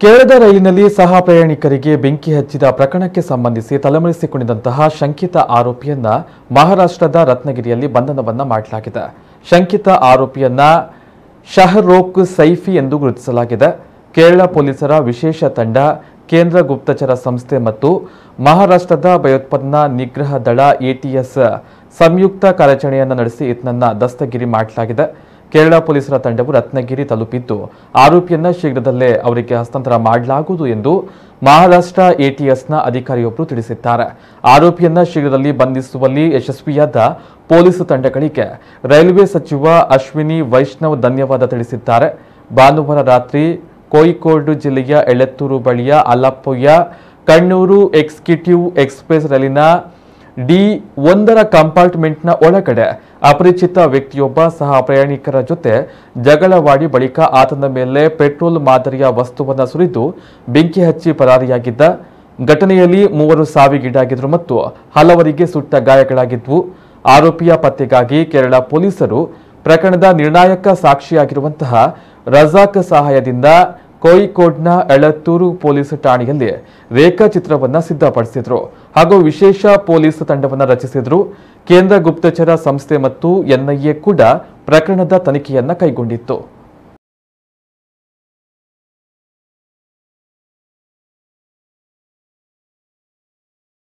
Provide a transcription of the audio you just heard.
ಕೇರಳದ ರೈಲಿನಲ್ಲಿ ಸಹ ಪ್ರಯಾಣಿಕರಿಗೆ ಬೆಂಕಿ ಹಚ್ಚಿದ ಪ್ರಕರಣಕ್ಕೆ ಸಂಬಂಧಿಸಿ ತಲೆಮರೆಸಿಕೊಂಡಿದ್ದಂತಹ ಶಂಕಿತ ಆರೋಪಿಯನ್ನ ಮಹಾರಾಷ್ಟ್ರದ ರತ್ನಗಿರಿಯಲ್ಲಿ ಬಂಧನವನ್ನ ಮಾಡಲಾಗಿದೆ ಶಂಕಿತ ಆರೋಪಿಯನ್ನ ಶಹರೋಕ್ ಸೈಫಿ ಎಂದು ಗುರುತಿಸಲಾಗಿದೆ ಕೇರಳ ಪೊಲೀಸರ ವಿಶೇಷ ತಂಡ ಕೇಂದ್ರ ಗುಪ್ತಚರ ಸಂಸ್ಥೆ ಮತ್ತು ಮಹಾರಾಷ್ಟ್ರದ ಭಯೋತ್ಪಾದನಾ ನಿಗ್ರಹ ದಳ ಎಟಿಎಸ್ ಸಂಯುಕ್ತ ಕಾರ್ಯಾಚರಣೆಯನ್ನು ನಡೆಸಿ ಈತನನ್ನ ದಸ್ತಗಿರಿ ಮಾಡಲಾಗಿದೆ ಕೇರಳ ಪೊಲೀಸರ ತಂಡವು ರತ್ನಗಿರಿ ತಲುಪಿದ್ದು ಆರೋಪಿಯನ್ನ ಶೀಘ್ರದಲ್ಲೇ ಅವರಿಗೆ ಹಸ್ತಾಂತರ ಮಾಡಲಾಗುವುದು ಎಂದು ಮಹಾರಾಷ್ಟ್ರ ಎಟಿಎಸ್ನ ಅಧಿಕಾರಿಯೊಬ್ಬರು ತಿಳಿಸಿದ್ದಾರೆ ಆರೋಪಿಯನ್ನ ಶೀಘ್ರದಲ್ಲಿ ಬಂಧಿಸುವಲ್ಲಿ ಯಶಸ್ವಿಯಾದ ಪೊಲೀಸ್ ತಂಡಗಳಿಗೆ ರೈಲ್ವೆ ಸಚಿವ ಅಶ್ವಿನಿ ವೈಷ್ಣವ್ ಧನ್ಯವಾದ ತಿಳಿಸಿದ್ದಾರೆ ಭಾನುವಾರ ರಾತ್ರಿ ಕೋಯಿಕೋಡ್ ಜಿಲ್ಲೆಯ ಎಳೆತ್ತೂರು ಬಳಿಯ ಅಲಪ್ಪುಯ ಕಣ್ಣೂರು ಎಕ್ಸಿಕ್ಯೂಟಿವ್ ಎಕ್ಸ್ಪ್ರೆಸ್ ರೈಲಿನ ಡಿ ಒಂದರ ಕಂಪಾರ್ಟ್ಮೆಂಟ್ನ ಒಳಗಡೆ ಅಪರಿಚಿತ ವ್ಯಕ್ತಿಯೊಬ್ಬ ಸಹ ಪ್ರಯಾಣಿಕರ ಜೊತೆ ಜಗಳವಾಡಿ ಬಳಿಕ ಆತನ ಮೇಲೆ ಪೆಟ್ರೋಲ್ ಮಾದರಿಯ ವಸ್ತುವನ್ನ ಸುರಿದು ಬೆಂಕಿ ಹಚ್ಚಿ ಪರಾರಿಯಾಗಿದ್ದ ಘಟನೆಯಲ್ಲಿ ಮೂವರು ಸಾವಿಗೀಡಾಗಿದ್ರು ಮತ್ತು ಹಲವರಿಗೆ ಸುಟ್ಟ ಗಾಯಗಳಾಗಿದ್ವು ಆರೋಪಿಯ ಪತ್ತೆಗಾಗಿ ಕೇರಳ ಪೊಲೀಸರು ಪ್ರಕರಣದ ನಿರ್ಣಾಯಕ ಸಾಕ್ಷಿಯಾಗಿರುವಂತಹ ರಜಾಕ್ ಸಹಾಯದಿಂದ ಕೋಯಿಕೋಡ್ನ ಎಳತ್ತೂರು ಪೊಲೀಸ್ ಠಾಣೆಯಲ್ಲಿ ರೇಖಾಚಿತ್ರವನ್ನ ಸಿದ್ಧಪಡಿಸಿದ್ರು ಹಾಗೂ ವಿಶೇಷ ಪೊಲೀಸ್ ತಂಡವನ್ನ ರಚಿಸಿದ್ರು ಕೇಂದ್ರ ಗುಪ್ತಚರ ಸಂಸ್ಥೆ ಮತ್ತು ಎನ್ಐಎ ಕೂಡ ಪ್ರಕರಣದ ತನಿಖೆಯನ್ನ ಕೈಗೊಂಡಿತ್ತು